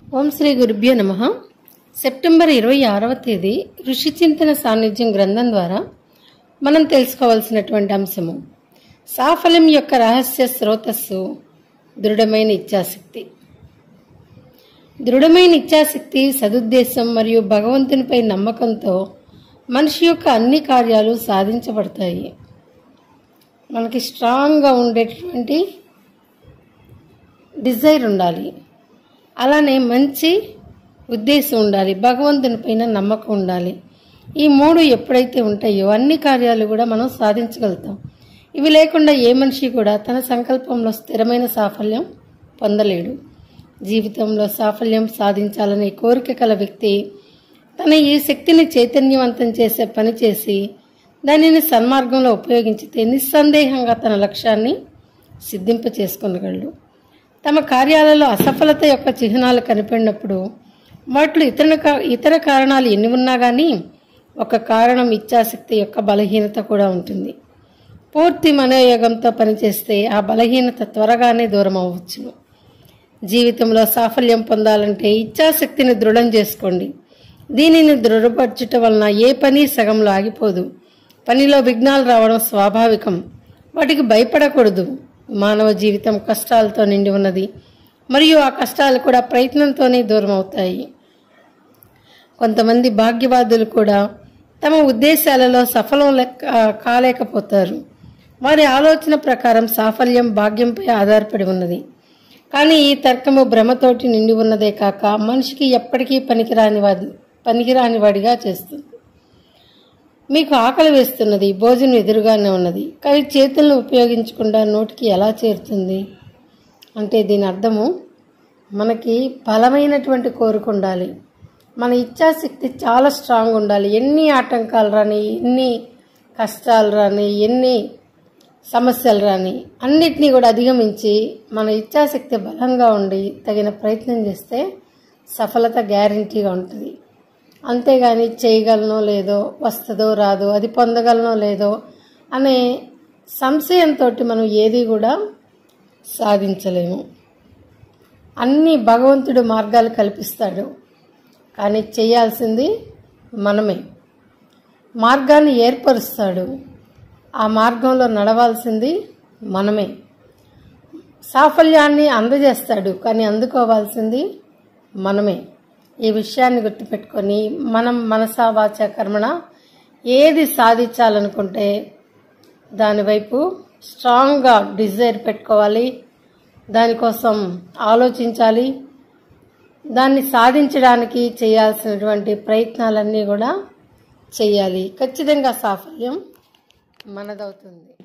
ఓం శ్రీ గురుభ్యో నమ సెప్టెంబర్ ఇరవై ఆరవ తేదీ ఋషి చింతన సాన్నిధ్యం గ్రంథం ద్వారా మనం తెలుసుకోవాల్సినటువంటి అంశము సాఫల్యం యొక్క రహస్య స్రోతస్సు దృఢమైన ఇచ్ఛాశక్తి దృఢమైన ఇచ్ఛాశక్తి సదుద్దేశం మరియు భగవంతునిపై నమ్మకంతో మనిషి యొక్క అన్ని కార్యాలు సాధించబడతాయి మనకి స్ట్రాంగ్గా ఉండేటటువంటి డిజైర్ ఉండాలి అలానే మంచి ఉద్దేశం ఉండాలి భగవంతుని పైన నమ్మకం ఉండాలి ఈ మూడు ఎప్పుడైతే ఉంటాయో అన్ని కార్యాలు కూడా మనం సాధించగలుగుతాం ఇవి లేకుండా ఏ మనిషి కూడా తన సంకల్పంలో స్థిరమైన సాఫల్యం పొందలేడు జీవితంలో సాఫల్యం సాధించాలనే కోరిక కల వ్యక్తి తన ఈ శక్తిని చైతన్యవంతం చేసే పని చేసి దానిని సన్మార్గంలో ఉపయోగించితే నిస్సందేహంగా తన లక్ష్యాన్ని సిద్ధింప చేసుకొనగలడు తమ కార్యాలలో అసఫలత యొక్క చిహ్నాలు కనిపడినప్పుడు వాటిలో ఇతర కా- ఇతర కారణాలు ఎన్ని ఉన్నా కానీ ఒక కారణం ఇచ్ఛాశక్తి యొక్క బలహీనత కూడా ఉంటుంది పూర్తి మనోయోగంతో పనిచేస్తే ఆ బలహీనత త్వరగానే దూరం అవ్వచ్చును జీవితంలో సాఫల్యం పొందాలంటే ఇచ్ఛాశక్తిని దృఢం చేసుకోండి దీనిని దృఢపరచుట వలన ఏ పని సగంలో ఆగిపోదు పనిలో విఘ్నాలు రావడం స్వాభావికం వాటికి భయపడకూడదు మానవ జీవితం కష్టాలతో నిండి ఉన్నది మరియు ఆ కష్టాలు కూడా ప్రయత్నంతోనే దూరం అవుతాయి కొంతమంది భాగ్యవాదులు కూడా తమ ఉద్దేశాలలో సఫలం లెక్క కాలేకపోతారు వారి ఆలోచన ప్రకారం సాఫల్యం భాగ్యంపై ఆధారపడి ఉన్నది కానీ ఈ తర్కము భ్రమతోటి నిండి ఉన్నదే కాక మనిషికి ఎప్పటికీ పనికిరాని వాడి పనికిరాని వాడిగా చేస్తుంది మీకు ఆకలి వేస్తున్నది భోజనం ఎదురుగానే ఉన్నది కానీ చేతులను ఉపయోగించకుండా నోటికి ఎలా చేరుతుంది అంటే దీని అర్థము మనకి బలమైనటువంటి కోరిక ఉండాలి మన ఇచ్ఛాశక్తి చాలా స్ట్రాంగ్ ఉండాలి ఎన్ని ఆటంకాలు రాని ఎన్ని కష్టాలు రాని ఎన్ని సమస్యలు రాని అన్నిటినీ కూడా అధిగమించి మన ఇచ్ఛాశక్తి బలంగా ఉండి తగిన ప్రయత్నం చేస్తే సఫలత గ్యారంటీగా ఉంటుంది అంతేగాని చేయగలనో లేదో వస్తుందో రాదో అది పొందగలనో లేదో అనే సంశయంతో మనం ఏది కూడా సాధించలేము అన్ని భగవంతుడు మార్గాలు కల్పిస్తాడు కానీ చేయాల్సింది మనమే మార్గాన్ని ఏర్పరుస్తాడు ఆ మార్గంలో నడవాల్సింది మనమే సాఫల్యాన్ని అందజేస్తాడు కానీ అందుకోవాల్సింది మనమే ఈ విషయాన్ని గుర్తుపెట్టుకొని మనం మనసా వాచ కర్మణ ఏది సాధించాలనుకుంటే దానివైపు స్ట్రాంగ్గా డిజైర్ పెట్టుకోవాలి దానికోసం ఆలోచించాలి దాన్ని సాధించడానికి చేయాల్సినటువంటి ప్రయత్నాలన్నీ కూడా చేయాలి ఖచ్చితంగా సాఫల్యం మనదవుతుంది